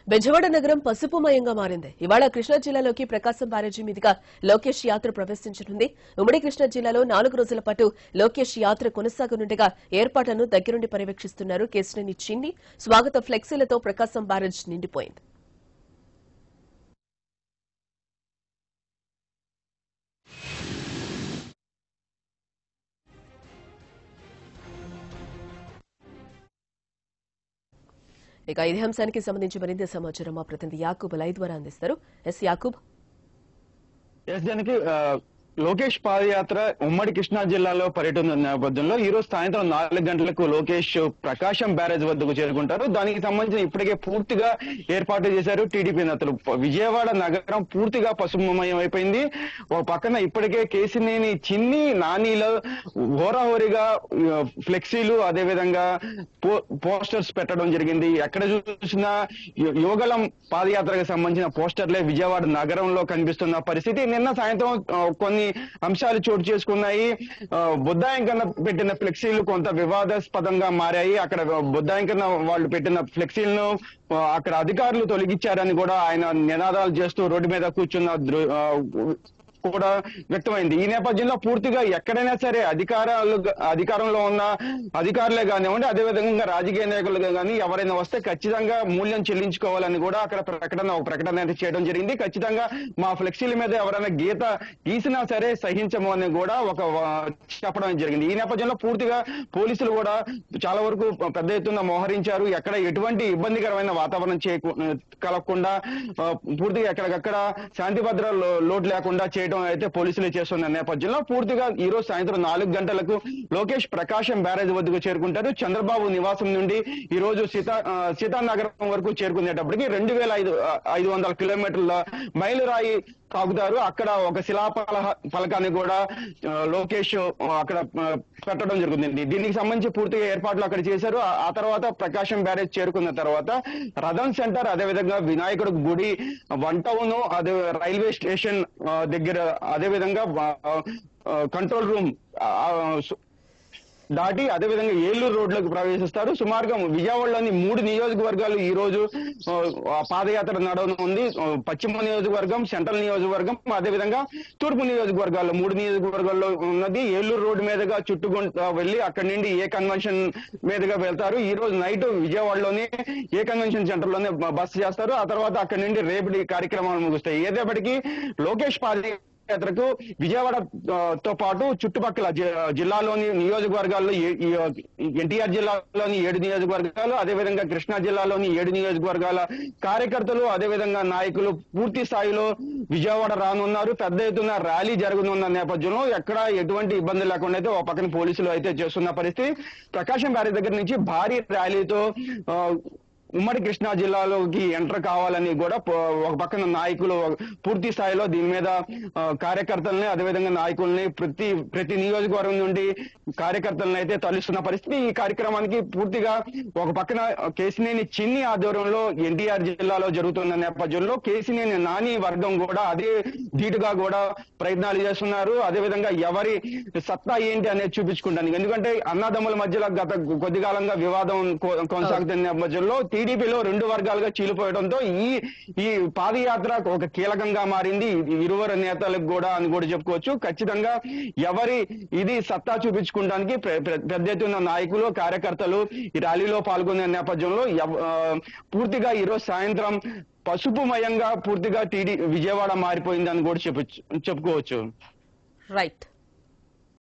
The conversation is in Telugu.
బెజవాడ నగరం పసుపుమయంగా మారింది ఇవాళ కృష్ణా జిల్లాలోకి ప్రకాశం బ్యారేజీ మీదుగా లోకేష్ యాత్ర ప్రవేశించనుంది ఉమ్మడి కృష్ణా జిల్లాలో నాలుగు రోజుల పాటు లోకేష్ యాత్ర కొనసాగనుండగా ఏర్పాట్లను దగ్గరుండి పర్యవేక్షిస్తున్నారు కేసినేని చిన్ని స్వాగత ఫ్లెక్సీలతో ప్రకాశం బ్యారేజ్ నిండిపోయింది ఇక ఇదే అంశానికి సంబంధించి మరింత సమాచారం మా ప్రతినిధి యాకూబ్ లైవ్ ద్వారా అందిస్తారు ఎస్ యాకూబ్ ఎస్ దానికి ఆ, లోకేష్ పాదయాత్ర ఉమ్మడి కృష్ణా జిల్లాలో పర్యటన నేపథ్యంలో ఈ రోజు సాయంత్రం నాలుగు గంటలకు లోకేష్ ప్రకాశం బ్యారేజ్ వద్దకు చేరుకుంటారు దానికి సంబంధించిన ఇప్పటికే పూర్తిగా ఏర్పాట్లు చేశారు టీడీపీ నేతలు ప- విజయవాడ నగరం పూర్తిగా పసుమయం అయిపోయింది ఒక పక్కన ఇప్పటికే కేసినేని చిన్ని నానీలో హోరాహోరీగా ఆ, ఫ్లెక్సీలు అదేవిధంగా పో- పోస్టర్స్ పెట్టడం జరిగింది ఎక్కడ చూసినా యు- యువగలం పాదయాత్రకు సంబంధించిన పోస్టర్లే విజయవాడ నగరంలో కనిపిస్తున్న పరిస్థితి నిన్న సాయంత్రం ఆ, కొన్ని అంశాలు చోటు చేసుకున్నాయి ఆ, బుద్ధాయంకన్న పెట్టిన ఫ్లెక్సీలు కొంత వివాదాస్పదంగా మారాయి అక్కడ బుద్ధాయంకన్న వాళ్ళు పెట్టిన ఫ్లెక్సీలను ఆ, అక్కడ అధికారులు తొలగించారని కూడా ఆయన నినాదాలు చేస్తూ రోడ్డు మీద కూర్చున్న దృ- ఆ, కూడా వ్యక్తమైంది ఈ నేపథ్యంలో పూర్తిగా ఎక్కడైనా సరే అధికారాలు అధికారంలో ఉన్న అధికారులే కానివ్వండి అదేవిధంగా రాజకీయ నాయకులుగా కానీ ఎవరైనా వస్తే ఖచ్చితంగా మూల్యం చెల్లించుకోవాలని కూడా అక్కడ ప్రకటన ఒక ప్రకటన అయితే చేయడం జరిగింది ఖచ్చితంగా మా ఫ్లెక్సీల మీద ఎవరైనా గీత గీసినా సరే సహించము అని కూడా ఒక ఆ, చెప్పడం జరిగింది ఈ నేపథ్యంలో పూర్తిగా పోలీసులు కూడా చాలా వరకు పెద్ద ఎత్తున మోహరించారు ఎక్కడ ఎటువంటి ఇబ్బందికరమైన వాతావరణం చేయకు కలగకుండా ఆ, పూర్తిగా ఎక్కడికక్కడ శాంతి భద్రత లోటు లేకుండా చేయడం అయితే పోలీసులు చేస్తున్న నేపథ్యంలో పూర్తిగా ఈ రోజు సాయంత్రం నాలుగు గంటలకు లోకేష్ ప్రకాశం బ్యారేజ్ వద్దకు చేరుకుంటారు చంద్రబాబు నివాసం నుండి ఈ రోజు సీతా ఆ, సీతానగరం వరకు చేరుకునేటప్పటికి రెండు వేల ఐదు ఆ, ఐదు వందల కిలోమీటర్ల మైలురాయి తాగుతారు అక్కడ ఒక శిలాపల ఫలకాన్ని కూడా ఆ, లోకేష్ ఆ, అక్కడ ఆ, పెట్టడం జరుగుతుంది దీనికి సంబంధించి పూర్తిగా ఏర్పాట్లు అక్కడ చేశారు ఆ- ఆ తర్వాత ప్రకాశం బ్యారేజ్ చేరుకున్న తర్వాత రథం సెంటర్ అదేవిధంగా వినాయకుడు గుడి వన్ టౌన్ అదే రైల్వే స్టేషన్ ఆ, దగ్గర అదేవిధంగా ఆ, ఆ, కంట్రోల్ రూమ్ ఆ, ఆ, సు- దాటి అదేవిధంగా ఏలూరు రోడ్లోకి ప్రవేశిస్తారు సుమారుగా విజయవాడలోని మూడు నియోజకవర్గాలు ఈ రోజు ఆ, ఆ పాదయాత్ర నడవనుంది ఆ, పశ్చిమ నియోజకవర్గం సెంట్రల్ నియోజకవర్గం అదేవిధంగా తూర్పు నియోజకవర్గాల్లో మూడు నియోజకవర్గాల్లో ఉన్నది ఏలూరు రోడ్డు మీదుగా చుట్టుకుంటూ వెళ్ళి అక్కడి నుండి ఏ కన్వెన్షన్ మీదుగా వెళ్తారు ఈ రోజు నైట్ విజయవాడలోనే ఏ కన్వెన్షన్ సెంటర్ లోనే బస్ చేస్తారు ఆ తర్వాత అక్కడి నుండి రేపటి కార్యక్రమాలు ముగుస్తాయి ఏదేపటికి లోకేష్ పాద యాత్రకు విజయవాడ ఆ, తో పాటు చుట్టుపక్కల జి- జిల్లాలోని నియోజకవర్గాల్లో ఎన్టీఆర్ జిల్లాలోని ఏడు నియోజకవర్గాలు అదేవిధంగా కృష్ణా జిల్లాలోని ఏడు నియోజకవర్గాల కార్యకర్తలు అదేవిధంగా నాయకులు పూర్తి స్థాయిలో విజయవాడ రానున్నారు పెద్ద ఎత్తున ర్యాలీ జరగనున్న నేపథ్యంలో ఎక్కడ ఎటువంటి ఇబ్బంది లేకుండా అయితే ఒక పక్కన పోలీసులు అయితే చేస్తున్న పరిస్థితి ప్రకాశం బ్యారేజ్ దగ్గర నుంచి భారీ ర్యాలీతో ఆ, ఉమ్మడి కృష్ణా జిల్లాలోకి ఎంటర్ కావాలని కూడా ప- ఒక పక్కన నాయకులు పూర్తి స్థాయిలో దీని మీద ఆ, కార్యకర్తల్ని అదేవిధంగా నాయకుల్ని ప్రతి ప్రతి నియోజకవర్గం నుండి కార్యకర్తలను అయితే తలుస్తున్న పరిస్థితి ఈ కార్యక్రమానికి పూర్తిగా ఒక పక్కన కేసినేని చిన్ని ఆధ్వర్యంలో ఎన్టీఆర్ జిల్లాలో జరుగుతున్న నేపథ్యంలో కేసినేని నాని వర్గం కూడా అదే ధీటుగా కూడా ప్రయత్నాలు చేస్తున్నారు అదేవిధంగా ఎవరి సత్తా ఏంటి అనేది చూపించుకుంటాను ఎందుకంటే అన్నదమ్ముల మధ్యలో గత కొద్ది కాలంగా వివాదం కొ- కొనసాగుతున్న నేపథ్యంలో టీడీపీలో రెండు వర్గాలుగా చీలిపోవడంతో ఈ ఈ పాదయాత్ర ఒక కీలకంగా మారింది ఇది ఇరువురు నేతలకు కూడా అని కూడా చెప్పుకోవచ్చు ఖచ్చితంగా ఎవరి ఇది సత్తా చూపించుకోవడానికి ప్ర- ప్ర- పెద్ద ఎత్తున నాయకులు కార్యకర్తలు ఈ ర్యాలీలో పాల్గొనే నేపథ్యంలో ఎవ- ఆ, పూర్తిగా ఈరోజు సాయంత్రం పసుపుమయంగా పూర్తిగా టీడీ విజయవాడ మారిపోయిందని కూడా చెప్పు చెప్పుకోవచ్చు రైట్